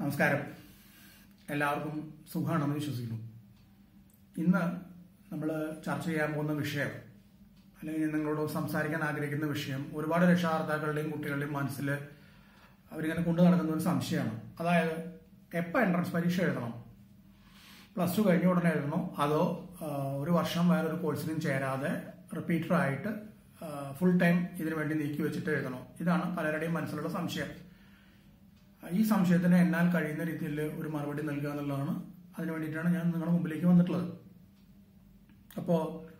നമസ്കാരം എല്ലാവർക്കും സുഖമാണെന്ന് വിശ്വസിക്കുന്നു ഇന്ന് നമ്മൾ ചർച്ച ചെയ്യാൻ പോകുന്ന വിഷയം അല്ലെങ്കിൽ ഞാൻ നിങ്ങളോട് സംസാരിക്കാൻ ആഗ്രഹിക്കുന്ന വിഷയം ഒരുപാട് രക്ഷാകർത്താക്കളുടെയും കുട്ടികളുടെയും മനസ്സിൽ അവരിങ്ങനെ കൊണ്ടു നടക്കുന്ന ഒരു സംശയമാണ് അതായത് എപ്പോൾ എൻട്രൻസ് പരീക്ഷ എഴുതണം പ്ലസ് ടു കഴിഞ്ഞ ഉടനെ എഴുതണോ അതോ ആ, ഒരു വർഷം വേറൊരു കോഴ്സിനും ചേരാതെ റിപ്പീറ്റർ ആയിട്ട് ഫുൾ ടൈം ഇതിനു വേണ്ടി നീക്കി വെച്ചിട്ട് എഴുതണോ ഇതാണ് പലരുടെയും മനസ്സിലുള്ള സംശയം ഈ സംശയത്തിന് എന്നാൽ കഴിയുന്ന രീതിയിൽ ഒരു മറുപടി നൽകുക എന്നുള്ളതാണ് അതിനു വേണ്ടിയിട്ടാണ് ഞാൻ നിങ്ങളുടെ മുമ്പിലേക്ക് വന്നിട്ടുള്ളത് അപ്പോൾ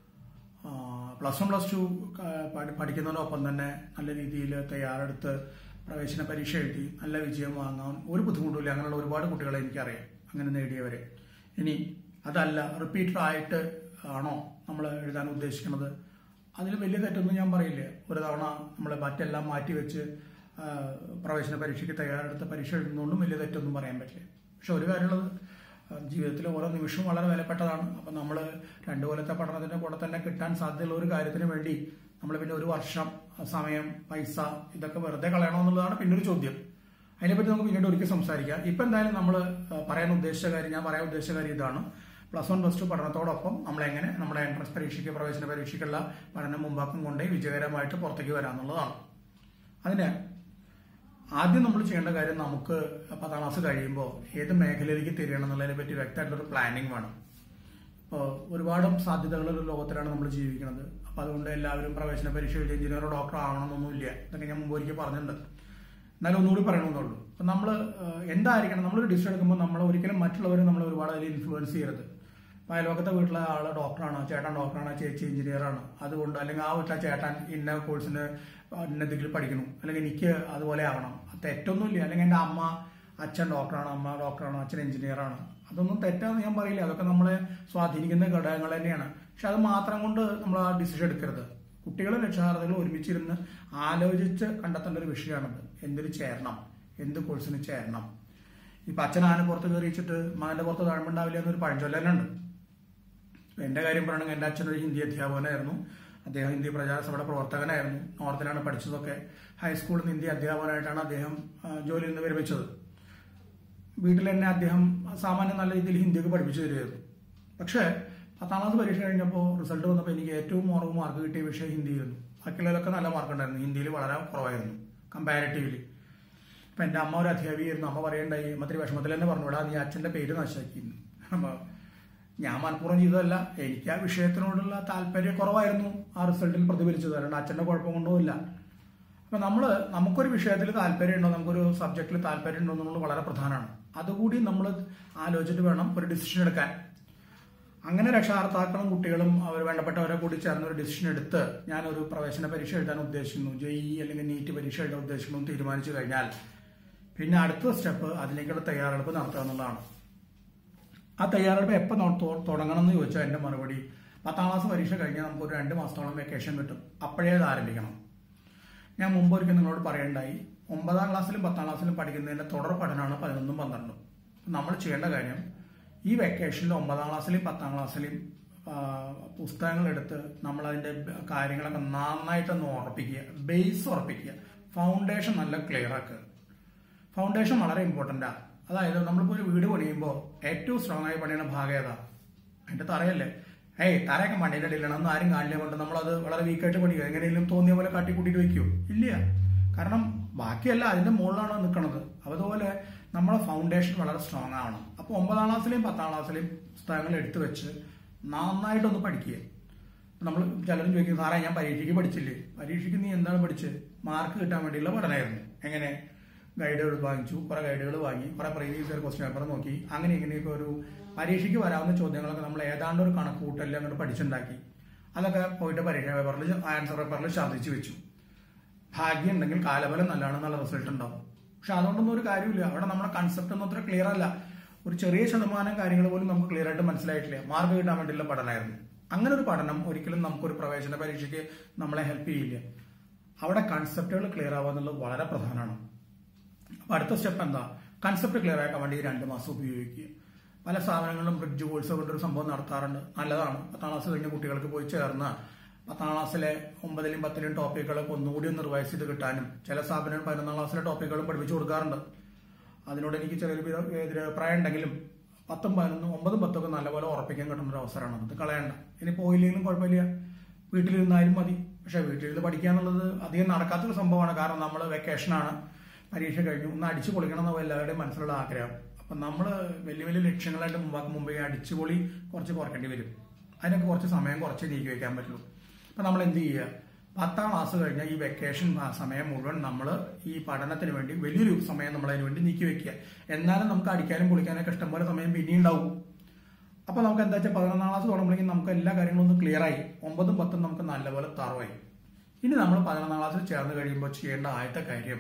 പ്ലസ് വൺ പ്ലസ് ടു പഠിക്കുന്നതിനൊപ്പം തന്നെ നല്ല രീതിയിൽ തയ്യാറെടുത്ത് പ്രവേശന പരീക്ഷ എഴുതി നല്ല വിജയം വാങ്ങാൻ ഒരു ബുദ്ധിമുട്ടില്ല അങ്ങനെയുള്ള ഒരുപാട് കുട്ടികളെ എനിക്കറിയാം അങ്ങനെ നേടിയവരെ ഇനി അതല്ല റിപ്പീറ്റർ ആയിട്ട് ആണോ നമ്മൾ എഴുതാൻ ഉദ്ദേശിക്കുന്നത് അതിൽ വലിയ തെറ്റൊന്നും ഞാൻ പറയില്ല ഒരു തവണ നമ്മൾ മറ്റെല്ലാം മാറ്റി വെച്ച് ആ, പ്രവേശന പരീക്ഷയ്ക്ക് തയ്യാറെടുത്ത് പരീക്ഷ എഴുതുന്നതുകൊണ്ടും വലിയ തെറ്റൊന്നും പറയാൻ പറ്റില്ല പക്ഷെ ഒരു കാര്യമുള്ളത് ആ, ജീവിതത്തിലെ ഓരോ നിമിഷവും വളരെ വിലപ്പെട്ടതാണ് അപ്പം നമ്മൾ രണ്ടു കൊല്ലത്തെ പഠനത്തിന്റെ കൂടെ തന്നെ കിട്ടാൻ സാധ്യതയുള്ള ഒരു കാര്യത്തിന് വേണ്ടി നമ്മൾ പിന്നെ ഒരു വർഷം ആ, സമയം പൈസ ഇതൊക്കെ വെറുതെ കളയണോ എന്നുള്ളതാണ് പിന്നെ ഒരു ചോദ്യം അതിനെപ്പറ്റി നമുക്ക് പിന്നീട് ഒരിക്കൽ സംസാരിക്കാം ഇപ്പം എന്തായാലും നമ്മൾ പറയാൻ ഉദ്ദേശിച്ച കാര്യം ഞാൻ പറയാൻ ഉദ്ദേശിച്ച കാര്യം ഇതാണ് പ്ലസ് വൺ പ്ലസ് ടു പഠനത്തോടൊപ്പം നമ്മൾ എങ്ങനെ നമ്മുടെ എൻട്രൻസ് പരീക്ഷയ്ക്ക് പ്രവേശന പരീക്ഷയ്ക്കുള്ള പഠനം മുമ്പാക്കം കൊണ്ടേ വിജയകരമായിട്ട് പുറത്തേക്ക് വരാമെന്നുള്ളതാണ് അതിന് ആദ്യം നമ്മൾ ചെയ്യേണ്ട കാര്യം നമുക്ക് പത്താം ക്ലാസ് കഴിയുമ്പോൾ ഏത് മേഖലയിലേക്ക് തിരിയണം എന്നുള്ളതിനെ പറ്റി വ്യക്തമായിട്ടൊരു പ്ലാനിങ് വേണം ഇപ്പോൾ ഒരുപാട് സാധ്യതകളുള്ള ഒരു ലോകത്തിലാണ് നമ്മൾ ജീവിക്കുന്നത് അപ്പോൾ അതുകൊണ്ട് എല്ലാവരും പ്രവേശന പരീക്ഷ എഴുതി എഞ്ചിനീയറോ ഡോക്ടറോ ആവണമെന്നൊന്നുമില്ല ഇതൊക്കെ ഞാൻ മുമ്പ് ഒരിക്കൽ പറഞ്ഞിട്ടുണ്ട് എന്നാലും ഒന്നുകൂടി പറയണമെന്നുള്ളൂ അപ്പം നമ്മൾ എന്തായിരിക്കണം നമ്മളൊരു ഡിസിഷൻ എടുക്കുമ്പോൾ നമ്മൾ ഒരിക്കലും മറ്റുള്ളവർ നമ്മളെ ഒരുപാട് അതിൽ ഇൻഫ്ലുവൻസ് ചെയ്യരുത് ഇപ്പം അയൽവക്കത്തെ വീട്ടിലെ ആള് ഡോക്ടറാണ് ചേട്ടൻ ഡോക്ടറാണ് ചേച്ചി എഞ്ചിനീയറാണ് അതുകൊണ്ട് അല്ലെങ്കിൽ ആ വീട്ടിലെ ചേട്ടൻ ഇന്ന കോഴ്സിന് ഇന്ന ഡിഗ്രി പഠിക്കണം അല്ലെങ്കിൽ എനിക്ക് അതുപോലെ ആവണം അത് തെറ്റൊന്നുമില്ല അല്ലെങ്കിൽ എൻ്റെ അമ്മ അച്ഛൻ ഡോക്ടറാണ് അമ്മ ഡോക്ടറാണ് അച്ഛൻ എഞ്ചിനീയറാണ് അതൊന്നും തെറ്റാന്ന് ഞാൻ പറയില്ല അതൊക്കെ നമ്മളെ സ്വാധീനിക്കുന്ന ഘടകങ്ങൾ തന്നെയാണ് പക്ഷെ അത് മാത്രം കൊണ്ട് നമ്മൾ ആ ഡിസിഷൻ എടുക്കരുത് കുട്ടികളും രക്ഷാകർത്താക്കളും ഒരുമിച്ചിരുന്ന് ആലോചിച്ച് കണ്ടെത്തേണ്ട ഒരു വിഷയമാണത് എന്തിന് ചേരണം എന്ത് കോഴ്സിന് ചേരണം ഇപ്പൊ അച്ഛൻ ആന പുറത്ത് കയറിച്ചിട്ട് മകന്റെ പുറത്ത് താഴ്മുണ്ടാവില്ല എന്നൊരു പഴഞ്ചൊല്ല തന്നെ ഉണ്ട് എന്റെ കാര്യം പറയണമെങ്കിൽ എന്റെ അച്ഛൻ ഒരു ഹിന്ദി അധ്യാപകനായിരുന്നു അദ്ദേഹം ഹിന്ദി പ്രചാരസഭയുടെ പ്രവർത്തകനായിരുന്നു നോർത്തിലാണ് പഠിച്ചതൊക്കെ ഹൈസ്കൂളിൽ നിന്ന് ഹിന്ദി അധ്യാപകനായിട്ടാണ് അദ്ദേഹം ആ, ജോലിയിൽ നിന്ന് വിരമിച്ചത് വീട്ടിൽ തന്നെ അദ്ദേഹം സാമാന്യം നല്ല രീതിയിൽ ഹിന്ദിയൊക്കെ പഠിപ്പിച്ചു തരുമായിരുന്നു പക്ഷേ പത്താം ക്ലാസ് പരീക്ഷ കഴിഞ്ഞപ്പോൾ റിസൾട്ട് വന്നപ്പോൾ എനിക്ക് ഏറ്റവും കുറവ് മാർക്ക് കിട്ടിയ വിഷയം ഹിന്ദിയായിരുന്നു ബാക്കിയുള്ളതിലൊക്കെ നല്ല മാർക്ക് ഉണ്ടായിരുന്നു ഹിന്ദിയിൽ വളരെ കുറവായിരുന്നു കമ്പാരിറ്റീവ്ലി അപ്പൊ എന്റെ അമ്മ ഒരു അധ്യാപികയായിരുന്നു അമ്മ പറയണ്ടായി അമ്മത്തിരി വിഷമത്തിൽ തന്നെ പറഞ്ഞു വിടാ നീ അച്ഛന്റെ പേര് നശാക്കിയിരുന്നു അപ്പൊ ഞാൻ മനഃപൂർവ്വം ചെയ്തതല്ല എനിക്ക് ആ വിഷയത്തിനോടുള്ള താല്പര്യം കുറവായിരുന്നു ആ റിസൾട്ടിൽ പ്രതിഫലിച്ചത് അല്ലാണ്ട് അച്ഛന്റെ കുഴപ്പം കൊണ്ടുമില്ല അപ്പൊ നമ്മള് നമുക്കൊരു വിഷയത്തിൽ താല്പര്യം ഉണ്ടോ നമുക്കൊരു സബ്ജക്റ്റിൽ താല്പര്യം ഉണ്ടോ എന്നുള്ളത് വളരെ പ്രധാനമാണ് അതുകൂടി നമ്മൾ ആലോചിച്ചിട്ട് വേണം ഒരു ഡിസിഷൻ എടുക്കാൻ അങ്ങനെ രക്ഷാകർത്താക്കളും കുട്ടികളും അവർ വേണ്ടപ്പെട്ടവരെ കൂടി ചേർന്ന് ഒരു ഡിസിഷൻ എടുത്ത് ഞാനൊരു പ്രവേശന പരീക്ഷ എഴുതാൻ ഉദ്ദേശിക്കുന്നു ജെഇ അല്ലെങ്കിൽ നീറ്റ് പരീക്ഷ എഴുതാൻ ഉദ്ദേശിക്കുന്നു എന്ന് തീരുമാനിച്ചു കഴിഞ്ഞാൽ പിന്നെ അടുത്ത സ്റ്റെപ്പ് അതിലേക്കുള്ള തയ്യാറെടുപ്പ് നടത്തുക എന്നുള്ളതാണ് ആ തയ്യാറെടുപ്പ് എപ്പോൾ തുടങ്ങണം എന്ന് ചോദിച്ചാൽ എന്റെ മറുപടി പത്താം ക്ലാസ് പരീക്ഷ കഴിഞ്ഞാൽ നമുക്ക് ഒരു രണ്ട് മാസത്തോളം വെക്കേഷൻ കിട്ടും അപ്പോഴേ അത് ആരംഭിക്കണം ഞാൻ മുമ്പ് ഒരിക്കൽ നിങ്ങളോട് പറയണ്ടായി ഒമ്പതാം ക്ലാസ്സിലും പത്താം ക്ലാസ്സിലും പഠിക്കുന്നതിന്റെ തുടർ പഠനമാണ് പതിനൊന്നും പന്ത്രണ്ടും നമ്മൾ ചെയ്യേണ്ട കാര്യം ഈ വെക്കേഷനിൽ ഒമ്പതാം ക്ലാസ്സിലും പത്താം ക്ലാസ്സിലും ആ, പുസ്തകങ്ങൾ എടുത്ത് നമ്മൾ അതിന്റെ കാര്യങ്ങളൊക്കെ നന്നായിട്ടൊന്ന് ഉറപ്പിക്കുക ബേസ് ഉറപ്പിക്കുക ഫൗണ്ടേഷൻ നല്ല ക്ലിയർ ആക്കുക ഫൗണ്ടേഷൻ വളരെ ഇമ്പോർട്ടൻ്റാ അതായത് നമ്മളിപ്പോൾ ഒരു വീട് പണിയുമ്പോൾ ഏറ്റവും സ്ട്രോങ് ആയി പണിയുന്ന ഭാഗം ഏതാ അതിന്റെ തറയല്ലേ ഏയ് തറയൊക്കെ മണ്ണിന്റെ ഇടയിലാണ് അന്ന് ആരും കാണില്ല കൊണ്ട് നമ്മളത് വളരെ വീക്കായിട്ട് പണിയുക എങ്ങനെയെങ്കിലും തോന്നിയ പോലെ കാട്ടിക്കൂട്ടിയിട്ട് വെക്കുമോ ഇല്ല കാരണം ബാക്കിയല്ല അതിന്റെ മുകളിലാണ് നിൽക്കുന്നത് അതുപോലെ നമ്മളെ ഫൗണ്ടേഷൻ വളരെ സ്ട്രോങ് ആവണം അപ്പോൾ ഒമ്പതാം ക്ലാസ്സിലെയും പത്താം ക്ലാസ്സിലെയും പുസ്തകങ്ങൾ എടുത്തു വെച്ച് നന്നായിട്ടൊന്ന് പഠിക്കുക നമ്മൾ ചിലരും ചോദിക്കും സാറേ ഞാൻ പരീക്ഷയ്ക്ക് പഠിച്ചില്ലേ പരീക്ഷയ്ക്ക് നീ എന്താണ് പഠിച്ചത് മാർക്ക് കിട്ടാൻ വേണ്ടിയുള്ള പഠനമായിരുന്നു എങ്ങനെ ഗൈഡുകൾ വാങ്ങിച്ചു കുറെ ഗൈഡുകൾ വാങ്ങി കുറെ പ്രീവിയസ് ഇയർ ക്വസ്റ്റ്യൻ പേപ്പർ നോക്കി അങ്ങനെ ഇങ്ങനെയൊക്കെ ഒരു പരീക്ഷയ്ക്ക് വരാവുന്ന ചോദ്യങ്ങളൊക്കെ നമ്മൾ ഏതാണ്ട് ഒരു കണക്ക് കൂട്ടലിൽ അങ്ങോട്ട് പഠിച്ചുണ്ടാക്കി അതൊക്കെ പോയിട്ട് പരീക്ഷ പേപ്പറിൽ ആൻസർ പേപ്പറിൽ ഛർദ്ദിച്ചു വെച്ചു ഭാഗ്യം ഉണ്ടെങ്കിൽ കാലബലം നല്ലതാണ് നല്ല റിസൾട്ട് ഉണ്ടാവും പക്ഷെ അതുകൊണ്ടൊന്നും ഒരു കാര്യമില്ല അവിടെ നമ്മുടെ കൺസെപ്റ്റ് ഒന്നും അത്ര ക്ലിയർ അല്ല ഒരു ചെറിയ ശതമാനം കാര്യങ്ങൾ പോലും നമുക്ക് ക്ലിയർ ആയിട്ട് മനസ്സിലായിട്ടില്ല മാർക്ക് കിട്ടാൻ വേണ്ടിയുള്ള പഠനമായിരുന്നു അങ്ങനെ ഒരു പഠനം ഒരിക്കലും നമുക്കൊരു പ്രവേശന പരീക്ഷയ്ക്ക് നമ്മളെ ഹെൽപ്പ് ചെയ്യില്ല അവിടെ കൺസെപ്റ്റുകൾ ക്ലിയർ ആവുക എന്നുള്ളത് വളരെ പ്രധാനമാണ് അപ്പൊ അടുത്ത സ്റ്റെപ്പ് എന്താ കൺസെപ്റ്റ് ക്ലിയർ ആക്കാൻ വേണ്ടി ഈ രണ്ട് മാസം ഉപയോഗിക്കുക പല സ്ഥാപനങ്ങളിലും ബ്രിഡ്ജ് കോഴ്സ് കൊണ്ടൊരു സംഭവം നടത്താറുണ്ട് നല്ലതാണ് പത്താം ക്ലാസ് കഴിഞ്ഞ കുട്ടികൾക്ക് പോയി ചേർന്ന് പത്താം ക്ലാസ്സിലെ ഒമ്പതിലും പത്തിലും ടോപ്പിക്കുകളൊക്കെ ഒന്നുകൂടി ഒന്ന് റിവൈസ് ചെയ്ത് കിട്ടാനും ചില സ്ഥാപനങ്ങൾ പതിനൊന്നാം ക്ലാസ്സിലെ ടോപ്പിക്കുകളും പഠിപ്പിച്ചു കൊടുക്കാറുണ്ട് അതിനോട് എനിക്ക് ചെറിയൊരു വിധ- എതിരഭിപ്രായം ഉണ്ടെങ്കിലും പത്തും പതിനൊന്നും ഒമ്പതും പത്തൊക്കെ നല്ലപോലെ ഉറപ്പിക്കാൻ കിട്ടുന്ന ഒരു അവസരമാണ് അത് കളയണ്ട ഇനി പോയില്ലെങ്കിലും കുഴപ്പമില്ല വീട്ടിലിരുന്നാലും മതി പക്ഷെ വീട്ടിലിരുന്ന് പഠിക്കുക എന്നുള്ളത് അധികം നടക്കാത്തൊരു സംഭവമാണ് കാരണം നമ്മൾ വെക്കേഷനാണ് പരീക്ഷ കഴിഞ്ഞു ഒന്ന് അടിച്ചു പൊളിക്കണം എന്ന് എല്ലാവരുടെയും മനസ്സിലുള്ള ആഗ്രഹം അപ്പം നമ്മൾ വലിയ വലിയ ലക്ഷ്യങ്ങളായിട്ട് മുമ്പാക്ക് മുമ്പേ അടിച്ചുപൊളി കുറച്ച് കുറയ്ക്കേണ്ടി വരും അതിനൊക്കെ കുറച്ച് സമയം കുറച്ച് നീക്കി വെക്കാൻ പറ്റുള്ളൂ അപ്പം നമ്മൾ എന്ത് ചെയ്യുക പത്താം ക്ലാസ് കഴിഞ്ഞ ഈ വെക്കേഷൻ ആ സമയം മുഴുവൻ നമ്മൾ ഈ പഠനത്തിന് വേണ്ടി വലിയൊരു സമയം നമ്മൾ അതിന് വേണ്ടി നീക്കി വെക്കുക എന്നാലും നമുക്ക് അടിക്കാനും പൊളിക്കാനൊക്കെ ഇഷ്ടംപോലെ സമയം പിന്നെയും ഉണ്ടാവും അപ്പൊ നമുക്ക് എന്താ വെച്ചാൽ പതിനൊന്നാം ക്ലാസ് തുടങ്ങുമ്പോഴേക്കും നമുക്ക് എല്ലാ കാര്യങ്ങളും ഒന്ന് ക്ലിയർ ആയി ഒമ്പതും പത്തും നമുക്ക് നല്ലപോലെ തറവായി ഇനി നമ്മൾ പതിനൊന്നാം ക്ലാസ്സിൽ ചേർന്ന് കഴിയുമ്പോൾ ചെയ്യേണ്ട ആദ്യത്തെ കാര്യം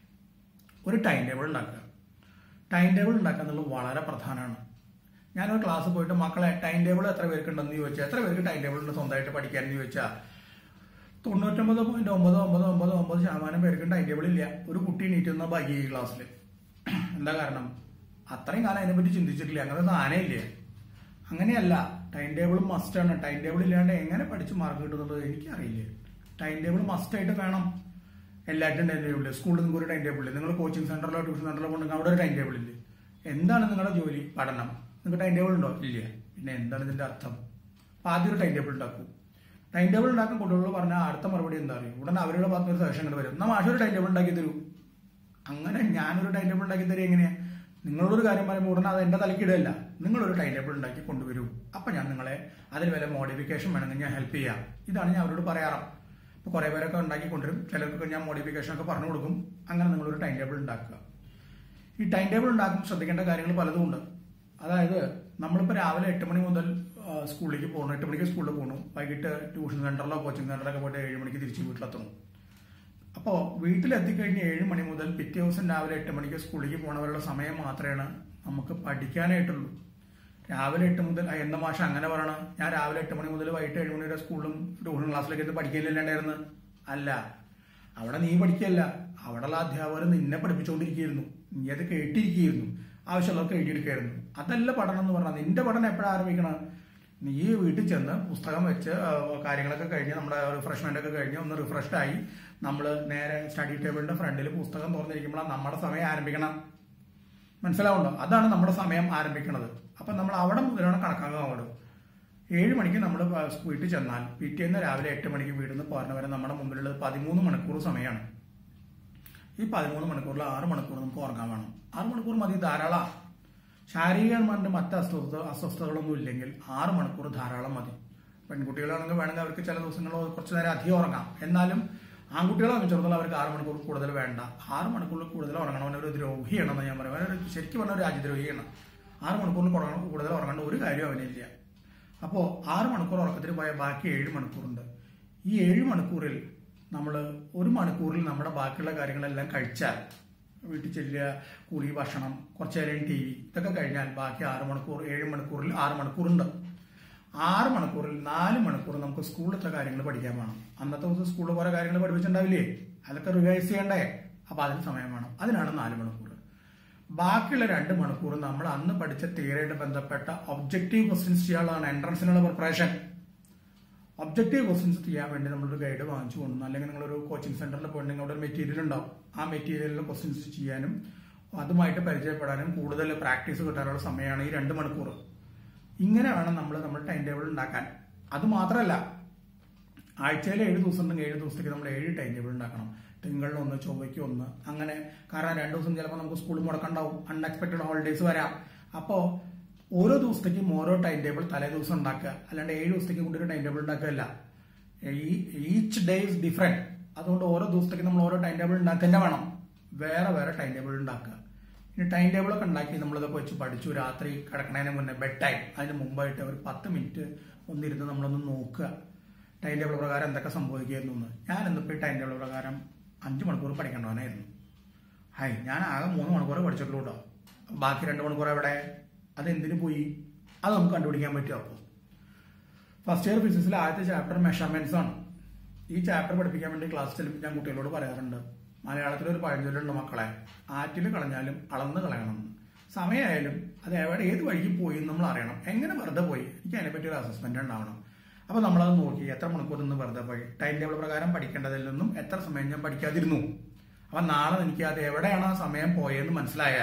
ഒരു ടൈം ടേബിൾ ഉണ്ടാക്കുക ടൈം ടേബിൾ ഉണ്ടാക്കുക എന്നുള്ളത് വളരെ പ്രധാനമാണ് ഞാനൊരു ക്ലാസ് പോയിട്ട് മക്കളെ ടൈം ടേബിൾ എത്ര പേർക്ക് ഉണ്ടെന്ന് ചോദിച്ചാൽ എത്ര പേർക്ക് ടൈം ടേബിൾ ഉണ്ട് സ്വന്തമായിട്ട് പഠിക്കാൻ എന്ന് ചോദിച്ചാൽ തൊണ്ണൂറ്റൊമ്പത് പോയിന്റ് ഒമ്പത് ഒമ്പത് ഒമ്പത് ഒമ്പത് ശതമാനം പേർക്ക് ടൈം ടേബിൾ ഇല്ല ഒരു കുട്ടി എണീറ്റുന്ന ഭാഗ്യ ഈ ക്ലാസ്സിൽ എന്താ കാരണം അത്രയും കാലം അതിനെപ്പറ്റി ചിന്തിച്ചിട്ടില്ല അങ്ങനെ സാധനം ഇല്ലേ അങ്ങനെയല്ല ടൈം ടേബിൾ മസ്റ്റാണ് ടൈം ടേബിൾ ഇല്ലാണ്ട് എങ്ങനെ പഠിച്ച് മാർക്ക് കിട്ടുന്നത് എനിക്കറിയില്ല ടൈം ടേബിൾ മസ്റ്റ് ആയിട്ട് വേണം എല്ലായിട്ടും ടൈം ടേബിൾ സ്കൂളിൽ നിങ്ങൾക്ക് ഒരു ടൈം ടേബിൾ ഇല്ല നിങ്ങൾ കോച്ചിങ് സെന്ററിലോ ട്യൂഷൻ സെന്ററിലോ കൊണ്ടെങ്കിൽ അവിടെ ഒരു ടൈം ടേബിൾ ഇല്ലേ എന്താണ് നിങ്ങളുടെ ജോലി പഠനം നിങ്ങൾക്ക് ടൈം ടേബിൾ ഉണ്ടോ ഇല്ല പിന്നെ എന്താണ് ഇതിന്റെ അർത്ഥം അപ്പൊ ആദ്യം ഒരു ടൈം ടേബിൾ ഉണ്ടാക്കൂ ടൈം ടേബിൾ ഉണ്ടാക്കാൻ കുട്ടികളോട് പറഞ്ഞാൽ അടുത്ത മറുപടി എന്താ അറിയും ഉടനെ അവരുടെ ഭാഗത്ത് ഒരു സജഷൻ ഇങ്ങോട്ട് വരും എന്നാ മാഷ ഒരു ടൈം ടേബിൾ ഉണ്ടാക്കി തരൂ അങ്ങനെ ഞാനൊരു ടൈം ടേബിൾ ഉണ്ടാക്കി തരിക എങ്ങനെയാ നിങ്ങളോടൊരു കാര്യം പറയുമ്പോൾ ഉടനെ അത് എന്റെ തലയ്ക്ക് ഇടല്ല നിങ്ങളൊരു ടൈം ടേബിൾ ഉണ്ടാക്കി കൊണ്ടുവരൂ അപ്പൊ ഞാൻ നിങ്ങളെ അതിൽ വല്ല മോഡിഫിക്കേഷൻ വേണമെങ്കിൽ ഞാൻ ഹെൽപ്പ് ചെയ്യാം ഇതാണ് ഞാൻ അവരോട് പറയാറ് ഇപ്പൊ കുറെ പേരൊക്കെ ഉണ്ടാക്കി കൊണ്ടുവരും ചിലർക്ക് ഞാൻ മോഡിഫിക്കേഷൻ ഒക്കെ പറഞ്ഞു കൊടുക്കും അങ്ങനെ നിങ്ങളൊരു ടൈം ടേബിൾ ഉണ്ടാക്കുക ഈ ടൈം ടേബിൾ ഉണ്ടാക്കുമ്പോൾ ശ്രദ്ധിക്കേണ്ട കാര്യങ്ങൾ പലതും ഉണ്ട് അതായത് നമ്മളിപ്പോൾ രാവിലെ എട്ട് മണി മുതൽ ആ, സ്കൂളിലേക്ക് പോകണം എട്ട് മണിക്ക് സ്കൂളിൽ പോകണം വൈകിട്ട് ട്യൂഷൻ സെന്ററിലോ കോച്ചിങ് സെന്ററിലൊക്കെ പോയിട്ട് ഏഴ് മണിക്ക് തിരിച്ച് വീട്ടിലെത്തണം അപ്പോൾ വീട്ടിലെത്തിക്കഴിഞ്ഞ് ഏഴ് മണി മുതൽ പിറ്റേ ദിവസം രാവിലെ എട്ട് മണിക്ക് സ്കൂളിലേക്ക് പോണവരുടെ സമയം മാത്രമേ നമുക്ക് പഠിക്കാനായിട്ടുള്ളൂ രാവിലെ എട്ട് മുതൽ ആ, എന്താ മാഷ അങ്ങനെ പറയണം ഞാൻ രാവിലെ എട്ട് മണി മുതൽ വൈകിട്ട് ഏഴ് മണി വരെ സ്കൂളിലും ട്യൂഷൻ ക്ലാസ്സിലേക്ക് എത്തി പഠിക്കില്ലാണ്ടായിരുന്നു അല്ല അവിടെ നീ പഠിക്കല്ല അവിടെയുള്ള അധ്യാപകർ നിന്നെ പഠിപ്പിച്ചുകൊണ്ടിരിക്കുകയായിരുന്നു നീ അത് കേട്ടിരിക്കുകയായിരുന്നു ആവശ്യമുള്ളതൊക്കെ എഴുതിയെടുക്കുകയായിരുന്നു അതല്ല പഠനം എന്ന് പറഞ്ഞാൽ നിന്റെ പഠനം എപ്പോഴാണ് ആരംഭിക്കണം നീ വീട്ടിൽ ചെന്ന് പുസ്തകം വെച്ച് ആ, കാര്യങ്ങളൊക്കെ കഴിഞ്ഞ് നമ്മുടെ റിഫ്രഷ്മെന്റ് ഒക്കെ കഴിഞ്ഞ് ഒന്ന് റിഫ്രഷ്ഡ് ആയി നമ്മൾ നേരെ സ്റ്റഡി ടേബിളിന്റെ ഫ്രണ്ടിൽ പുസ്തകം തുറന്നിരിക്കുമ്പോൾ നമ്മുടെ സമയം ആരംഭിക്കണം മനസ്സിലാവുണ്ടോ അതാണ് നമ്മുടെ സമയം ആരംഭിക്കുന്നത് അപ്പൊ നമ്മൾ അവിടെ മുതലാണ് കണക്കാക്കാൻ അങ്ങോട്ട് ഏഴ് മണിക്ക് നമ്മൾ വീട്ടിൽ ചെന്നാൽ പിറ്റേന്ന് രാവിലെ എട്ട് മണിക്ക് വീട്ടിൽ നിന്ന് പോരണ വരെ നമ്മുടെ മുമ്പിലുള്ളത് പതിമൂന്ന് മണിക്കൂർ സമയമാണ് ഈ പതിമൂന്ന് മണിക്കൂറിൽ ആറ് മണിക്കൂർ നമുക്ക് ഉറങ്ങാൻ വേണം ആറ് മണിക്കൂർ മതി ധാരാളം ശാരീരികമായിട്ട് മറ്റ് അസ്വസ്ഥ അസ്വസ്ഥതകളൊന്നും ഇല്ലെങ്കിൽ ആറ് മണിക്കൂർ ധാരാളം മതി പെൺകുട്ടികളാണെങ്കിൽ വേണമെങ്കിൽ അവർക്ക് ചില ദിവസങ്ങൾ കുറച്ച് നേരം അധികം ഉറങ്ങാം എന്നാലും ആൺകുട്ടികളെ സംബന്ധിച്ചിടത്തോളം അവർക്ക് ആറ് മണിക്കൂർ കൂടുതൽ വേണ്ട ആറ് മണിക്കൂറിൽ കൂടുതൽ ഉറങ്ങണം ഒരു ദ്രോഹിയാണെന്ന് ഞാൻ പറയും അവനൊരു ശരിക്കും പറഞ്ഞ ഒരു രാജ്യദ്രോഹിയാണ് ആറ് മണിക്കൂറിൽ കുറ- കൂടുതൽ ഉറങ്ങേണ്ട ഒരു കാര്യം അവനില്ല അപ്പോൾ ആറ് മണിക്കൂർ ഉറക്കത്തിന് പോയ ബാക്കി ഏഴ് മണിക്കൂറുണ്ട് ഈ ഏഴ് മണിക്കൂറിൽ നമ്മൾ ഒരു മണിക്കൂറിൽ നമ്മുടെ ബാക്കിയുള്ള കാര്യങ്ങളെല്ലാം കഴിച്ചാൽ വീട്ടിൽ ചെല്ലുക കുളി ഭക്ഷണം കുറച്ച് നേരം ടി വി ഇതൊക്കെ കഴിഞ്ഞാൽ ബാക്കി ആറ് മണിക്കൂർ ഏഴ് മണിക്കൂറിൽ ആറ് മണിക്കൂറുണ്ട് ആറ് മണിക്കൂറിൽ നാല് മണിക്കൂർ നമുക്ക് സ്കൂളിലത്തെ കാര്യങ്ങൾ പഠിക്കാൻ വേണം അന്നത്തെ ദിവസം സ്കൂളിൽ കുറെ കാര്യങ്ങൾ പഠിപ്പിച്ചിട്ടുണ്ടാവില്ലേ അതൊക്കെ റിവൈസ് ചെയ്യണ്ടേ അപ്പൊ അതിന് സമയം വേണം അതിനാണ് നാല് മണിക്കൂർ ബാക്കിയുള്ള രണ്ട് മണിക്കൂർ നമ്മൾ അന്ന് പഠിച്ച തിയറിയായിട്ട് ബന്ധപ്പെട്ട ഒബ്ജക്റ്റീവ് ക്വസ്റ്റ്യൻസ് ചെയ്യാനുള്ളതാണ് എൻട്രൻസിനുള്ള പ്രിപ്പറേഷൻ ഒബ്ജക്റ്റീവ് ക്വസ്റ്റ്യൻസ് ചെയ്യാൻ വേണ്ടി നമ്മളൊരു ഗൈഡ് വാങ്ങിച്ചു കൊണ്ടു അല്ലെങ്കിൽ നിങ്ങളൊരു കോച്ചിങ് സെന്ററിൽ പോയിട്ടുണ്ടെങ്കിൽ അവിടെ ഒരു മെറ്റീരിയൽ ഉണ്ടാവും ആ മെറ്റീരിയലിൽ ക്വസ്റ്റ്യൻസ് ചെയ്യാനും അതുമായിട്ട് പരിചയപ്പെടാനും കൂടുതൽ പ്രാക്ടീസ് കിട്ടാനുള്ള സമയമാണ് ഈ രണ്ട് മണിക്കൂർ ഇങ്ങനെ വേണം നമ്മൾ നമ്മൾ ടൈം ടേബിൾ ഉണ്ടാക്കാൻ അത് മാത്രമല്ല ആഴ്ചയിൽ ഏഴ് ദിവസം ഉണ്ടെങ്കിൽ ഏഴ് ദിവസത്തേക്ക് നമ്മൾ ഏഴ് ടൈം ടേബിൾ ഉണ്ടാക്കണം തിങ്കളിൽ ഒന്ന് ചൊവ്വയ്ക്ക് ഒന്ന് അങ്ങനെ കാരണം രണ്ടു ദിവസം ചിലപ്പോൾ നമുക്ക് സ്കൂൾ മുടക്കണ്ടാവും അൺഎക്സ്പെക്ടഡ് ഹോളിഡേസ് വരാം അപ്പോൾ ഓരോ ദിവസത്തേക്കും ഓരോ ടൈം ടേബിൾ തലേ ദിവസം ഉണ്ടാക്കുക അല്ലാണ്ട് ഏഴ് ദിവസത്തേക്ക് കൊണ്ടൊരു ടൈം ടേബിൾ ഉണ്ടാക്കുകയല്ല ഈ ഈച്ച് ഡേ ഇസ് ഡിഫറെന്റ് അതുകൊണ്ട് ഓരോ ദിവസത്തേക്ക് നമ്മൾ ഓരോ ടൈം ടേബിൾ ഉണ്ടാക്കുക തന്നെ വേണം വേറെ വേറെ ടൈം ടേബിൾ ഉണ്ടാക്കുക ഇനി ടൈം ടേബിൾ ഒക്കെ ഉണ്ടാക്കി നമ്മളിതൊക്കെ വെച്ച് പഠിച്ചു രാത്രി കിടക്കണതിന് മുന്നേ ബെഡ് ടൈം അതിന് മുമ്പായിട്ട് ഒരു പത്ത് മിനിറ്റ് ഒന്നിരുന്ന് നമ്മളൊന്ന് നോക്കുക ടൈം ടേബിൾ പ്രകാരം എന്തൊക്കെ സംഭവിക്കുന്നു എന്ന് ഞാൻ ഇന്നിപ്പോൾ ഈ ടൈം ടേബിൾ പ്രകാരം അഞ്ച് മണിക്കൂർ പഠിക്കേണ്ടവനായിരുന്നു ഹായ് ഞാൻ ആകെ മൂന്ന് മണിക്കൂർ പഠിച്ചിട്ടുള്ളൂ കേട്ടോ ബാക്കി രണ്ട് മണിക്കൂർ എവിടെ അത് എന്തിനു പോയി അത് നമുക്ക് കണ്ടുപിടിക്കാൻ പറ്റും അപ്പോൾ ഫസ്റ്റ് ഇയർ ഫിസിക്സിലെ ആദ്യത്തെ ചാപ്റ്റർ മെഷർമെന്റ്സ് ആണ് ഈ ചാപ്റ്റർ പഠിപ്പിക്കാൻ വേണ്ടി ക്ലാസ് ചെല്ലുമ്പോൾ ഞാൻ കുട്ടികളോട് പറയാറുണ്ട് മലയാളത്തിൽ ഒരു പഴഞ്ചൊല്ലുണ്ട് മക്കളെ ആറ്റിൽ കളഞ്ഞാലും അളന്ന് കളയണം എന്ന്. സമയമായാലും അത് എവിടെ ഏത് വഴിക്ക് പോയി എന്ന് നമ്മൾ അറിയണം എങ്ങനെ വെറുതെ പോയി എനിക്ക് അതിനെപ്പറ്റി ഒരു അസസ്മെന്റ് ഉണ്ടാവണം അപ്പൊ നമ്മളത് നോക്കി എത്ര മണിക്കൂർ നിന്ന് വെറുതെ പോയി ടൈം ടേബിൾ പ്രകാരം പഠിക്കേണ്ടതിൽ നിന്നും എത്ര സമയം ഞാൻ പഠിക്കാതിരുന്നു അപ്പൊ നാളെ എനിക്ക് അത് എവിടെയാണ് ആ സമയം പോയെന്ന് മനസ്സിലായാൽ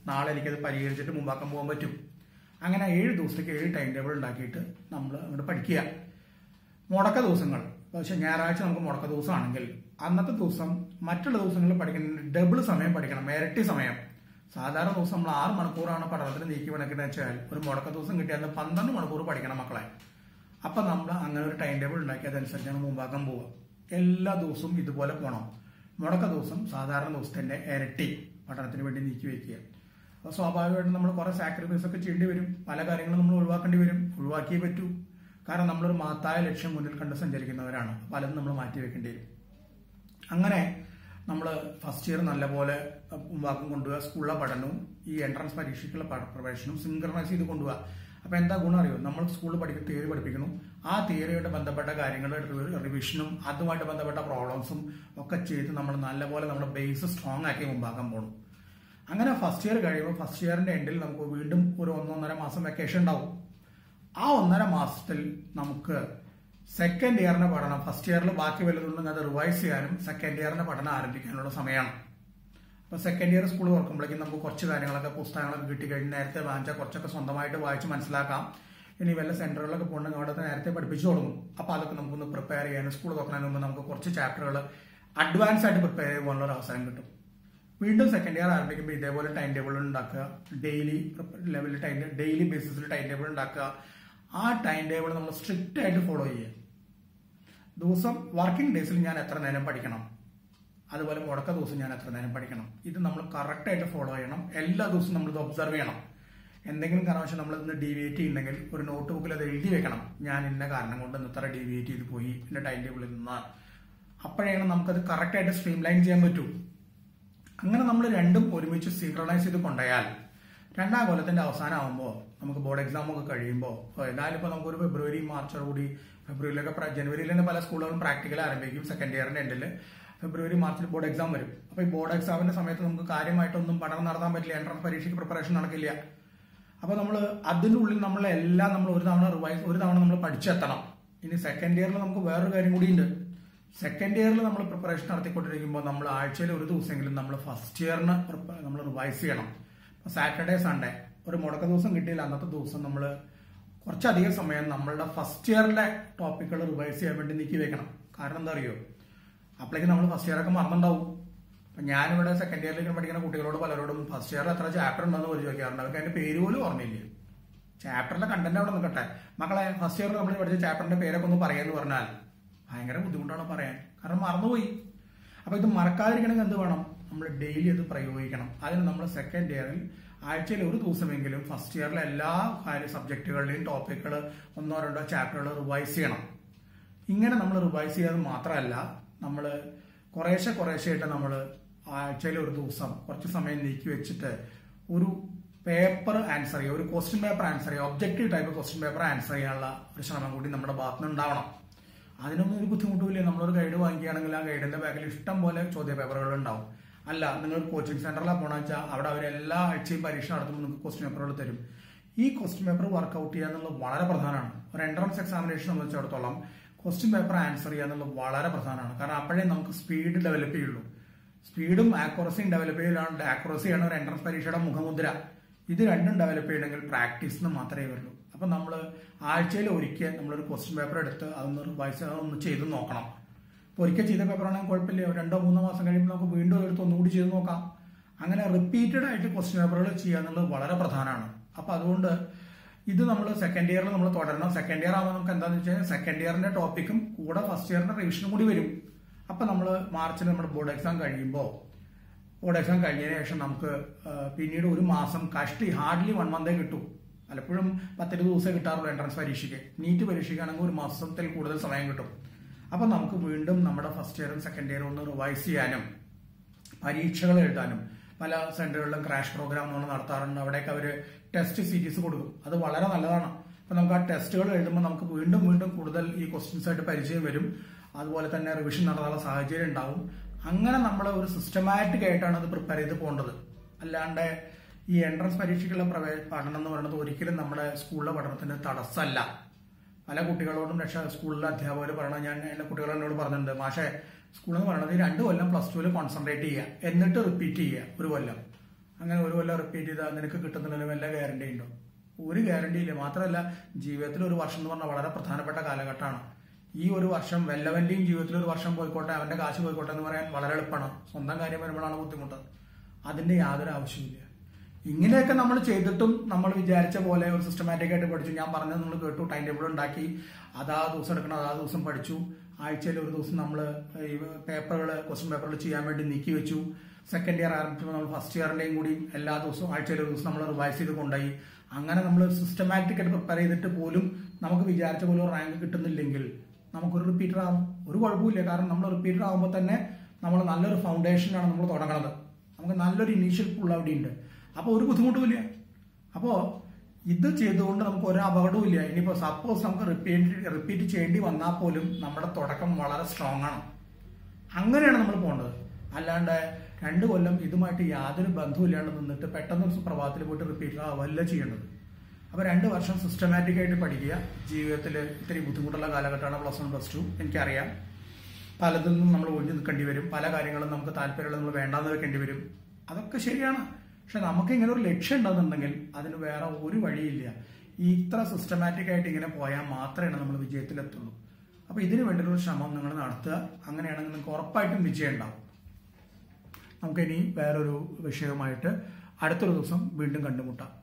നാളെ എനിക്കത് പരിഹരിച്ചിട്ട് മുമ്പാക്കാൻ പോകാൻ പറ്റും അങ്ങനെ ഏഴ് ദിവസത്തേക്ക് ഏഴ് ടൈം ടേബിൾ ഉണ്ടാക്കിയിട്ട് നമ്മൾ അങ്ങോട്ട് പഠിക്കുക മുടക്ക ദിവസങ്ങൾ പക്ഷെ ഞായറാഴ്ച നമുക്ക് മുടക്ക ദിവസമാണെങ്കിൽ അന്നത്തെ ദിവസം മറ്റുള്ള ദിവസങ്ങളിൽ പഠിക്കുന്ന ഡബിൾ സമയം പഠിക്കണം ഇരട്ടി സമയം സാധാരണ ദിവസം നമ്മൾ ആറ് മണിക്കൂറാണ് പഠനത്തിന് നീക്കി വിളക്കുന്നത് വെച്ചാൽ ഒരു മുടക്ക ദിവസം കിട്ടിയാൽ പന്ത്രണ്ട് മണിക്കൂർ പഠിക്കണം മക്കളെ അപ്പൊ നമ്മൾ അങ്ങനെ ഒരു ടൈം ടേബിൾ ഉണ്ടാക്കി അതനുസരിച്ചാണ് മുമ്പാക്കാൻ പോവുക എല്ലാ ദിവസവും ഇതുപോലെ പോകണം മുടക്ക ദിവസം സാധാരണ ദിവസത്തിന്റെ ഇരട്ടി പഠനത്തിന് വേണ്ടി നീക്കി വെക്കുക അപ്പോൾ സ്വാഭാവികമായിട്ടും നമ്മൾ കുറെ സാക്രിഫൈസ് ഒക്കെ ചെയ്യേണ്ടി വരും പല കാര്യങ്ങളും നമ്മൾ ഒഴിവാക്കേണ്ടി വരും ഒഴിവാക്കിയേ പറ്റൂ കാരണം നമ്മളൊരു മഹത്തായ ലക്ഷ്യം മുന്നിൽ കണ്ട് സഞ്ചരിക്കുന്നവരാണ് പലതും നമ്മൾ മാറ്റി വെക്കേണ്ടി വരും അങ്ങനെ നമ്മൾ ഫസ്റ്റ് ഇയർ നല്ലപോലെ മുമ്പാക്കം കൊണ്ടുപോവുക സ്കൂളിലെ പഠനവും ഈ എൻട്രൻസ് പരീക്ഷയ്ക്കുള്ള പ്രവേശനവും സിങ്ക്രണൈസ് ചെയ്ത് കൊണ്ടുപോവുക അപ്പൊ എന്താ ഗുണം അറിയോ നമ്മൾ സ്കൂളിൽ പഠിക്കുന്ന തിയറി പഠിപ്പിക്കണം ആ തിയറിയായിട്ട് ബന്ധപ്പെട്ട കാര്യങ്ങൾ റിവിഷനും അതുമായിട്ട് ബന്ധപ്പെട്ട പ്രോബ്ലംസും ഒക്കെ ചെയ്ത് നമ്മൾ നല്ലപോലെ നമ്മുടെ ബേസ് സ്ട്രോങ് ആക്കി മുമ്പാക്കാൻ പോകണം അങ്ങനെ ഫസ്റ്റ് ഇയർ കഴിയുമ്പോൾ ഫസ്റ്റ് ഇയറിന്റെ എൻഡിൽ നമുക്ക് വീണ്ടും ഒരു ഒന്നൊന്നര മാസം വെക്കേഷൻ ഉണ്ടാവും ആ ഒന്നര മാസത്തിൽ നമുക്ക് സെക്കൻഡ് ഇയറിന്റെ പഠനം ഫസ്റ്റ് ഇയറിൽ ബാക്കി വല്ലതുണ്ടെങ്കിൽ അത് റിവൈസ് ചെയ്യാനും സെക്കൻഡ് ഇയറിന്റെ പഠനം ആരംഭിക്കാനുള്ള സമയമാണ് അപ്പൊ സെക്കൻഡ് ഇയർ സ്കൂൾ തുറക്കുമ്പോഴേക്കും നമുക്ക് കുറച്ച് കാര്യങ്ങളൊക്കെ പുസ്തകങ്ങളൊക്കെ കിട്ടിക്കഴിഞ്ഞ് നേരത്തെ വാങ്ങിച്ചാൽ കുറച്ചൊക്കെ സ്വന്തമായിട്ട് വായിച്ച് മനസ്സിലാക്കാം ഇനി വല്ല സെന്ററുകളിലൊക്കെ പോകണമെങ്കിൽ അവിടെ നേരത്തെ പഠിപ്പിച്ചു തുടങ്ങും അപ്പൊ അതൊക്കെ നമുക്കൊന്ന് പ്രിപ്പയർ ചെയ്യാനും സ്കൂൾ തുറക്കുന്നതിന് മുമ്പ് നമുക്ക് കുറച്ച് ചാപ്റ്ററുകൾ അഡ്വാൻസ് ആയിട്ട് പ്രിപ്പയർ ചെയ്യാനുള്ള ഒരു അവസരം കിട്ടും വീണ്ടും സെക്കൻഡ് ഇയർ ആരംഭിക്കുമ്പോൾ ഇതേപോലെ ടൈം ടേബിൾ ഉണ്ടാക്കുക ഡെയിലി ലെവലിൽ ടൈം ഡെയിലി ബേസിസിൽ ടൈം ടേബിൾ ഉണ്ടാക്കുക ആ ടൈം ടേബിൾ നമ്മൾ സ്ട്രിക്റ്റ് ആയിട്ട് ഫോളോ ചെയ്യുക ദിവസം വർക്കിംഗ് ഡേയ്സിൽ ഞാൻ എത്ര നേരം പഠിക്കണം അതുപോലെ മുടക്ക ദിവസം ഞാൻ എത്ര നേരം പഠിക്കണം ഇത് നമ്മൾ കറക്റ്റ് ആയിട്ട് ഫോളോ ചെയ്യണം എല്ലാ ദിവസവും നമ്മൾ ഇത് ഒബ്സർവ് ചെയ്യണം എന്തെങ്കിലും കാരണവശാൽ നമ്മൾ ഇന്ന് ഡീവിയേറ്റ് ചെയ്യുന്നെങ്കിൽ ഒരു നോട്ട് ബുക്കിൽ അത് എഴുതി വെക്കണം ഞാൻ ഇന്ന കാരണം കൊണ്ട് ഇന്ന് ഇത്ര ഡീവിയേറ്റ് ചെയ്ത് പോയി എന്റെ ടൈം ടേബിളിൽ നിന്ന് അപ്പോഴാണ് നമുക്കത് കറക്റ്റ് ആയിട്ട് സ്ട്രീം ലൈൻ ചെയ്യാൻ പറ്റൂ അങ്ങനെ നമ്മൾ രണ്ടും ഒരുമിച്ച് സിങ്ക്രണൈസ് ചെയ്ത് കൊണ്ടുപോയാൽ രണ്ടാം കൊല്ലത്തിന്റെ അവസാനം ആകുമ്പോൾ നമുക്ക് ബോർഡ് എക്സാം ഒക്കെ കഴിയുമ്പോൾ ഏതായാലും ഇപ്പൊ നമുക്കൊരു ഫെബ്രുവരി മാർച്ചോടുകൂടി ഫെബ്രുവരിയിലൊക്കെ ജനുവരിയിൽ തന്നെ പല സ്കൂളുകളും പ്രാക്ടിക്കൽ ആരംഭിക്കും സെക്കൻഡ് ഇയറിന്റെ എൻഡിൽ ഫെബ്രുവരി മാർച്ചിൽ ബോർഡ് എക്സാം വരും അപ്പൊ ഈ ബോർഡ് എക്സാമിന്റെ സമയത്ത് നമുക്ക് കാര്യമായിട്ടൊന്നും പഠനം നടത്താൻ പറ്റില്ല എൻട്രൻസ് പരീക്ഷയ്ക്ക് പ്രിപ്പറേഷൻ നടക്കില്ല അപ്പൊ നമ്മൾ അതിന്റെ ഉള്ളിൽ നമ്മൾ എല്ലാം നമ്മൾ ഒരു തവണ റിവൈസ് ഒരു തവണ നമ്മൾ പഠിച്ചെത്തണം ഇനി സെക്കൻഡ് ഇയറിൽ നമുക്ക് വേറൊരു കാര്യം കൂടിയുണ്ട് സെക്കൻഡ് ഇയറിൽ നമ്മൾ പ്രിപ്പറേഷൻ നടത്തിക്കൊണ്ടിരിക്കുമ്പോൾ നമ്മൾ ആഴ്ചയിൽ ഒരു ദിവസമെങ്കിലും നമ്മൾ ഫസ്റ്റ് ഇയറിന് നമ്മൾ റിവൈസ് ചെയ്യണം സാറ്റർഡേ സൺഡേ ഒരു മുടക്ക ദിവസം കിട്ടിയില്ല അന്നത്തെ ദിവസം നമ്മൾ കുറച്ചധികം സമയം നമ്മളുടെ ഫസ്റ്റ് ഇയറിലെ ടോപ്പിക്കുകൾ റിവൈസ് ചെയ്യാൻ വേണ്ടി നീക്കി വെക്കണം കാരണം എന്താ അറിയോ അപ്പോഴേക്ക് നമ്മൾ ഫസ്റ്റ് ഇയർ ഒക്കെ മറന്നുണ്ടാവും അപ്പൊ ഞാനിവിടെ സെക്കൻഡ് ഇയറിലേക്ക് പഠിക്കുന്ന കുട്ടികളോട് പലരോടും ഫസ്റ്റ് ഇയറിൽ എത്ര ചാപ്റ്റർ ഉണ്ടെന്ന് പോലും ചോദിക്കാറുണ്ട് അവർക്ക് അതിന്റെ പേര് പോലും ഓർമ്മയില്ല ചാപ്റ്ററിലെ കണ്ടന്റ് അവിടെ നിൽക്കട്ടെ മക്കളെ ഫസ്റ്റ് ഇയറിൽ നമ്മൾ പഠിച്ച ചാപ്റ്ററിന്റെ പേരൊക്കെ ഒന്ന് പറയാന്ന് പറഞ്ഞാൽ ഭയങ്കര ബുദ്ധിമുട്ടാണ് പറയാൻ കാരണം മറന്നുപോയി അപ്പൊ ഇത് മറക്കാതിരിക്കണമെങ്കിൽ എന്ത് വേണം നമ്മൾ ഡെയിലി അത് പ്രയോഗിക്കണം അതിന് നമ്മൾ സെക്കൻഡ് ഇയറിൽ ആഴ്ചയിൽ ഒരു ദിവസമെങ്കിലും ഫസ്റ്റ് ഇയറിലെ എല്ലാ കാര്യ സബ്ജക്റ്റുകളുടെയും ടോപ്പിക്കുകൾ ഒന്നോ രണ്ടോ ചാപ്റ്ററുകൾ റിവൈസ് ചെയ്യണം ഇങ്ങനെ നമ്മൾ റിവൈസ് ചെയ്യാതെ മാത്രമല്ല നമ്മൾ കുറേശ്ശെ കുറേശ്ശെയായിട്ട് നമ്മൾ ആഴ്ചയിൽ ഒരു ദിവസം കുറച്ച് സമയം നീക്കി വെച്ചിട്ട് ഒരു പേപ്പർ ആൻസർ ചെയ്യുക ഒരു ക്വസ്റ്റ്യൻ പേപ്പർ ആൻസർ ചെയ്യുക objective type question paper answer ചെയ്യാനുള്ള ഒരു ശ്രമം കൂടി നമ്മുടെ ഭാഗത്തുനിന്ന് ഉണ്ടാവണം അതിനൊന്നും ഒരു ബുദ്ധിമുട്ടുമില്ല നമ്മളൊരു ഗൈഡ് വാങ്ങിക്കുകയാണെങ്കിൽ ആ ഗൈഡിന്റെ ബാക്കിൽ ഇഷ്ടം പോലെ ചോദ്യ പേപ്പറുകൾ ഉണ്ടാവും അല്ല നിങ്ങൾ കോച്ചിങ് സെന്ററിലാണ് പോകണമെന്ന് വെച്ചാൽ അവിടെ അവർ എല്ലാ ആഴ്ചയും പരീക്ഷ നടത്തുമ്പോൾ നിങ്ങൾക്ക് ക്വസ്റ്റ്യൻ പേപ്പറുകൾ തരും ഈ ക്വസ്റ്റ്യൻ പേപ്പർ വർക്ക്ഔട്ട് ചെയ്യുക എന്നുള്ളത് വളരെ പ്രധാനമാണ് ഒരു എൻട്രൻസ് എക്സാമിനേഷൻ സംബന്ധിച്ചിടത്തോളം ക്വസ്റ്റ്യൻ പേപ്പർ ആൻസർ ചെയ്യുക എന്നുള്ളത് വളരെ പ്രധാനമാണ് കാരണം അപ്പോഴേ നമുക്ക് സ്പീഡ് ഡെവലപ്പ് ചെയ്യുള്ളൂ സ്പീഡും ആക്യുറസിയും ഡെവലപ്പ് ചെയ്യലാണ് ആക്യുറസിയാണ് ഒരു എൻട്രൻസ് പരീക്ഷയുടെ മുഖമുദ്ര ഇത് രണ്ടും ഡെവലപ്പ് ചെയ്യണമെങ്കിൽ പ്രാക്ടീസിന് മാത്രമേ വരുള്ളൂ അപ്പൊ നമ്മൾ ആഴ്ചയിൽ ഒരിക്കൽ നമ്മളൊരു ക്വസ്റ്റ്യൻ പേപ്പർ എടുത്ത് അതൊന്ന് റിവൈസ് ഒന്ന് ചെയ്ത് നോക്കണം ഇപ്പൊ ഒരിക്കൽ ചെയ്ത പേപ്പർ ആണെങ്കിൽ കുഴപ്പമില്ല രണ്ടോ മൂന്നോ മാസം കഴിയുമ്പോൾ നമുക്ക് വീണ്ടും എടുത്ത് ഒന്നുകൂടി ചെയ്ത് നോക്കാം അങ്ങനെ റിപ്പീറ്റഡ് ആയിട്ട് ക്വസ്റ്റ്യൻ പേപ്പറുകൾ ചെയ്യുക എന്നുള്ളത് വളരെ പ്രധാനമാണ് അപ്പൊ അതുകൊണ്ട് ഇത് നമ്മൾ സെക്കൻഡ് ഇയറിൽ നമ്മൾ തുടരണം സെക്കൻഡ് ഇയർ ആകുമ്പോൾ നമുക്ക് എന്താണെന്ന് വെച്ചാൽ സെക്കൻഡ് ഇയറിന്റെ ടോപ്പിക്കും കൂടെ ഫസ്റ്റ് ഇയറിന്റെ റിവിഷനും കൂടി വരും അപ്പൊ നമ്മൾ മാർച്ചിൽ നമ്മുടെ ബോർഡ് എക്സാം കഴിയുമ്പോൾ ബോർഡ് എക്സാം കഴിഞ്ഞതിന് ശേഷം നമുക്ക് ആ, പിന്നീട് ഒരു മാസം കഷ്ടി ഹാർഡ്ലി വൺ മന്തേ കിട്ടും പലപ്പോഴും പത്തിരുപത് ദിവസമേ കിട്ടാറുള്ളൂ എൻട്രൻസ് പരീക്ഷയ്ക്ക് നീറ്റ് പരീക്ഷയ്ക്കാണെങ്കിൽ ഒരു മാസത്തിൽ കൂടുതൽ സമയം കിട്ടും അപ്പൊ നമുക്ക് വീണ്ടും നമ്മുടെ ഫസ്റ്റ് ഇയറും സെക്കൻഡ് ഇയറും ഒന്ന് റിവൈസ് ചെയ്യാനും പരീക്ഷകൾ എഴുതാനും പല സെന്ററുകളിലും ക്രാഷ് പ്രോഗ്രാം നമ്മൾ നടത്താറുണ്ട് അവിടെയൊക്കെ അവര് ടെസ്റ്റ് സീരീസ് കൊടുക്കും അത് വളരെ നല്ലതാണ് അപ്പൊ നമുക്ക് ആ ടെസ്റ്റുകൾ എഴുതുമ്പോൾ നമുക്ക് വീണ്ടും വീണ്ടും കൂടുതൽ ഈ ക്വസ്റ്റ്യൻസ് ആയിട്ട് പരിചയം വരും അതുപോലെ തന്നെ റിവിഷൻ നടത്താനുള്ള സാഹചര്യം ഉണ്ടാവും അങ്ങനെ നമ്മൾ ഒരു സിസ്റ്റമാറ്റിക് ആയിട്ടാണ് അത് പ്രിപ്പയർ ചെയ്ത് പോകേണ്ടത് അല്ലാണ്ട് ഈ എൻട്രൻസ് പരീക്ഷയ്ക്കുള്ള പ്രവേ പഠനം എന്ന് പറയുന്നത് ഒരിക്കലും നമ്മുടെ സ്കൂളിലെ പഠനത്തിന് തടസ്സമല്ല പല കുട്ടികളോടും രക്ഷ സ്കൂളിലെ അധ്യാപകർ പറയണത് ഞാൻ എന്റെ കുട്ടികൾ എന്നോട് പറഞ്ഞിട്ടുണ്ട് മാഷെ സ്കൂൾ എന്ന് പറയുന്നത് ഈ രണ്ട് കൊല്ലം പ്ലസ് ടുവിൽ കോൺസെൻട്രേറ്റ് ചെയ്യുക എന്നിട്ട് റിപ്പീറ്റ് ചെയ്യുക ഒരു കൊല്ലം അങ്ങനെ ഒരു കൊല്ലം റിപ്പീറ്റ് ചെയ്താൽ നിനക്ക് കിട്ടുന്നതിന് വല്ല ഗ്യാരണ്ടി ഉണ്ടോ ഒരു ഗ്യാരണ്ടി ഇല്ല മാത്രമല്ല ജീവിതത്തിൽ ഒരു വർഷം എന്ന് പറഞ്ഞാൽ വളരെ പ്രധാനപ്പെട്ട കാലഘട്ടമാണ് ഈ ഒരു വർഷം വല്ലവന്റെയും ജീവിതത്തിൽ ഒരു വർഷം പോയിക്കോട്ടെ അവന്റെ കാശ് പോയിക്കോട്ടെ എന്ന് പറയാൻ വളരെ എളുപ്പമാണ് സ്വന്തം കാര്യം വരുമ്പോഴാണ് ബുദ്ധിമുട്ട് അതിന്റെ യാതൊരു ആവശ്യമില്ല ഇങ്ങനെയൊക്കെ നമ്മൾ ചെയ്തിട്ടും നമ്മൾ വിചാരിച്ച പോലെ ഒരു സിസ്റ്റമാറ്റിക് ആയിട്ട് പഠിച്ചു ഞാൻ പറഞ്ഞത് നിങ്ങൾ കേട്ടു ടൈം ടേബിൾ ഉണ്ടാക്കി അതാ ദിവസം എടുക്കണം അതാ ദിവസം പഠിച്ചു ആഴ്ചയിൽ ഒരു ദിവസം നമ്മൾ ഈ പേപ്പറുകൾ ക്വസ്റ്റ്യൻ പേപ്പറുകൾ ചെയ്യാൻ വേണ്ടി നീക്കി വെച്ചു സെക്കൻഡ് ഇയർ ആരംഭിച്ചപ്പോൾ നമ്മൾ ഫസ്റ്റ് ഇയറിന്റെയും കൂടി എല്ലാ ദിവസവും ആഴ്ചയിൽ ഒരു ദിവസം നമ്മൾ റിവൈസ് ചെയ്ത് കൊണ്ടുപോയി അങ്ങനെ നമ്മൾ സിസ്റ്റമാറ്റിക് ആയിട്ട് പ്രിപ്പയർ ചെയ്തിട്ട് പോലും നമുക്ക് വിചാരിച്ച പോലെ ഒരു റാങ്ക് കിട്ടുന്നില്ലെങ്കിൽ നമുക്കൊരു റിപ്പീറ്റർ ആവും ഒരു കുഴപ്പമില്ല കാരണം നമ്മൾ റിപ്പീറ്റർ ആകുമ്പോൾ തന്നെ നമ്മൾ നല്ലൊരു ഫൗണ്ടേഷനാണ് നമ്മൾ തുടങ്ങണത് നമുക്ക് നല്ലൊരു ഇനീഷ്യൽ പുൾ അവിടെ ഉണ്ട് അപ്പോൾ ഒരു ബുദ്ധിമുട്ടുമില്ല അപ്പോൾ ഇത് ചെയ്തുകൊണ്ട് നമുക്ക് ഒരു അപകടവും ഇല്ല ഇനിയിപ്പോൾ സപ്പോസ് നമുക്ക് റിപ്പീറ്റ് റിപ്പീറ്റ് ചെയ്യേണ്ടി വന്നാൽ പോലും നമ്മുടെ തുടക്കം വളരെ സ്ട്രോങ് ആണ് അങ്ങനെയാണ് നമ്മൾ പോകേണ്ടത് അല്ലാണ്ട് രണ്ട് കൊല്ലം ഇതുമായിട്ട് യാതൊരു ബന്ധവുമില്ലാണ്ട് നിന്നിട്ട് പെട്ടെന്ന് ഒരു പ്രഭാതത്തിൽ പോയിട്ട് റിപ്പീറ്റ് ആവല്ല ചെയ്യേണ്ടത് അപ്പോൾ രണ്ട് വർഷം സിസ്റ്റമാറ്റിക് ആയിട്ട് പഠിക്കുക ജീവിതത്തിൽ ഇത്തിരി ബുദ്ധിമുട്ടുള്ള കാലഘട്ടമാണ് പ്ലസ് വൺ പ്ലസ് ടു എനിക്കറിയാം പലതിൽ നിന്നും നമ്മൾ ഒഴിഞ്ഞു നിൽക്കേണ്ടി വരും പല കാര്യങ്ങളും നമുക്ക് താല്പര്യമുള്ള നമ്മൾ വേണ്ടാന്ന് വെക്കേണ്ടി വരും അതൊക്കെ ശരിയാണ് പക്ഷെ നമുക്ക് ഇങ്ങനെ ഒരു ലക്ഷ്യം ഉണ്ടെന്നുണ്ടെങ്കിൽ അതിന് വേറെ ഒരു വഴിയില്ല ഈ ഇത്ര സിസ്റ്റമാറ്റിക് ആയിട്ട് ഇങ്ങനെ പോയാൽ മാത്രമേ നമ്മൾ വിജയത്തിലെത്തുള്ളൂ അപ്പൊ ഇതിനു വേണ്ടിയുള്ള ശ്രമം നിങ്ങൾ നടത്തുക അങ്ങനെയാണെങ്കിൽ നിങ്ങൾക്ക് ഉറപ്പായിട്ടും വിജയം ഉണ്ടാവും നമുക്കിനി വേറൊരു വിഷയവുമായിട്ട് അടുത്തൊരു ദിവസം വീണ്ടും കണ്ടുമുട്ടാം